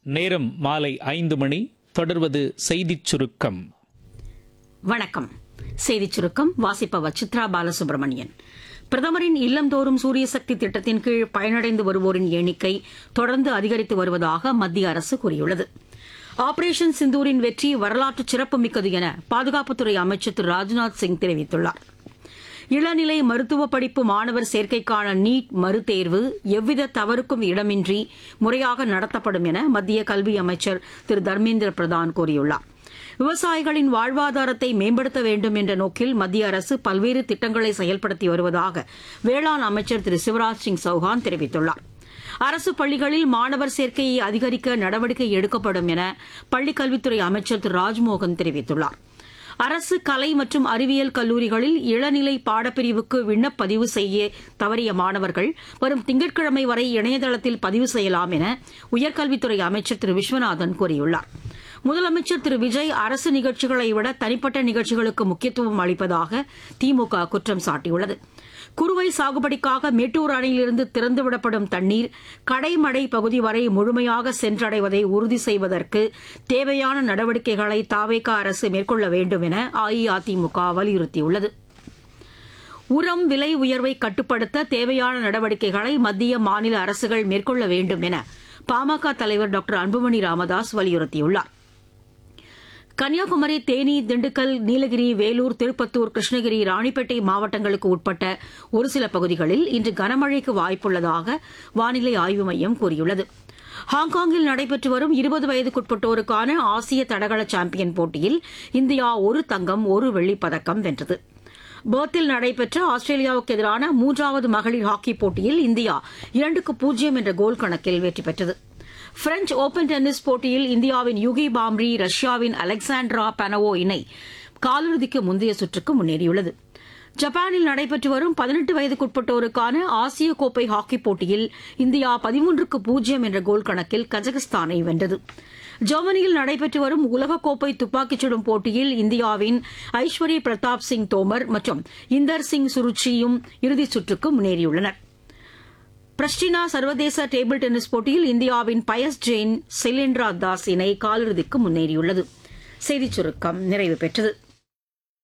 நேரம் மாலை ஐந்து மணி தொடர்வது செய்திச் சுருக்கம் வணக்கம் செய்திச் சுருக்கம் வாசிப்பவர் சித்ரா பாலசுப்ரமணியன் பிரதமரின் இல்லந்தோறும் சூரிய சக்தி திட்டத்தின் கீழ் பயனடைந்து வருவோரின் எண்ணிக்கை தொடர்ந்து அதிகரித்து வருவதாக மத்திய அரசு கூறியுள்ளது ஆபரேஷன் சிந்தூரின் வெற்றி வரலாற்று சிறப்புமிக்கது என பாதுகாப்புத்துறை அமைச்சர் திரு ராஜ்நாத் சிங் தெரிவித்துள்ளார் இளநிலை மருத்துவ படிப்பு மாணவர் சேர்க்கைக்கான நீட் மறுதேர்வு எவ்வித தவறுக்கும் இடமின்றி முறையாக நடத்தப்படும் என மத்திய கல்வி அமைச்சர் திரு தர்மேந்திர பிரதான் கூறியுள்ளார் விவசாயிகளின் வாழ்வாதாரத்தை மேம்படுத்த வேண்டும் என்ற நோக்கில் மத்திய அரசு பல்வேறு திட்டங்களை செயல்படுத்தி வருவதாக வேளாண் அமைச்சர் திரு சிவராஜ் சிங் சௌஹான் தெரிவித்துள்ளார் அரசு பள்ளிகளில் மாணவர் சேர்க்கையை அதிகரிக்க நடவடிக்கை எடுக்கப்படும் என பள்ளிக் கல்வித்துறை அமைச்சர் திரு ராஜ்மோகன் தெரிவித்துள்ளார் அரசு கலை மற்றும் அறிவியல் கல்லூரிகளில் இளநிலை பாடப்பிரிவுக்கு விண்ணப்பதிவு செய்ய தவறிய மாணவர்கள் வரும் திங்கட்கிழமை வரை இணையதளத்தில் பதிவு செய்யலாம் என உயர்கல்வித்துறை அமைச்சர் திரு விஸ்வநாதன் கூறியுள்ளார் முதலமைச்சர் திரு விஜய் அரசு நிகழ்ச்சிகளை விட தனிப்பட்ட நிகழ்ச்சிகளுக்கு முக்கியத்துவம் அளிப்பதாக திமுக குற்றம் சாட்டியுள்ளது குறுவை சாகுபடிக்காக மேட்டூர் அணையிலிருந்து திறந்துவிடப்படும் தண்ணீர் கடைமடை பகுதி வரை முழுமையாக சென்றடைவதை உறுதி செய்வதற்கு தேவையான நடவடிக்கைகளை தாவேக அரசு மேற்கொள்ள வேண்டும் என அஇஅதிமுக வலியுறுத்தியுள்ளது உரம் விலை உயர்வை கட்டுப்படுத்த தேவையான நடவடிக்கைகளை மத்திய மாநில அரசுகள் மேற்கொள்ள வேண்டும் என பாமக தலைவர் டாக்டர் அன்புமணி ராமதாஸ் வலியுறுத்தியுள்ளார் கன்னியாகுமரி தேனி திண்டுக்கல் நீலகிரி வேலூர் திருப்பத்தூர் கிருஷ்ணகிரி ராணிப்பேட்டை மாவட்டங்களுக்கு உட்பட்ட ஒரு சில பகுதிகளில் இன்று கனமழைக்கு வாய்ப்புள்ளதாக வானிலை ஆய்வு மையம் கூறியுள்ளது ஹாங்காங்கில் நடைபெற்று வரும் இருபது வயதுக்குட்பட்டோருக்கான ஆசிய தடகள சாம்பியன் போட்டியில் இந்தியா ஒரு தங்கம் ஒரு வெள்ளிப் பதக்கம் வென்றது பேர்த்தில் நடைபெற்ற ஆஸ்திரேலியாவுக்கு எதிரான மூன்றாவது மகளிர் ஹாக்கி போட்டியில் இந்தியா இரண்டுக்கு பூஜ்ஜியம் என்ற கோல் கணக்கில் வெற்றி பெற்றது பிரெஞ்ச் ஓபன் டென்னிஸ் போட்டியில் இந்தியாவின் யுகி பாம்ரி ரஷ்யாவின் அலெக்சாண்ட்ரா பனவோ இணை காலிறுதிக்கு முந்தைய சுற்றுக்கு முன்னேறியுள்ளது ஜப்பானில் நடைபெற்று வரும் பதினெட்டு வயதுக்குட்பட்டோருக்கான ஆசிய கோப்பை ஹாக்கி போட்டியில் இந்தியா பதிமூன்றுக்கு பூஜ்ஜியம் என்ற கோல் கணக்கில் கஜகஸ்தானை வென்றது ஜெர்மனியில் நடைபெற்று வரும் உலகக்கோப்பை துப்பாக்கிச் சுடும் போட்டியில் இந்தியாவின் ஐஸ்வர்ய பிரதாப் சிங் தோமர் மற்றும் இந்தர் சிங் சுருச்சியும் இறுதிச் சுற்றுக்கு முன்னேறியுள்ளனா் பிரஸ்டினா சர்வதேச டேபிள் டென்னிஸ் போட்டியில் இந்தியாவின் பயஸ் ஜெயின் செலின்ட்ரா தாஸ் இணை காலிறுதிக்கு முன்னேறியுள்ளது செய்திச் சுருக்கம் நிறைவு பெற்றது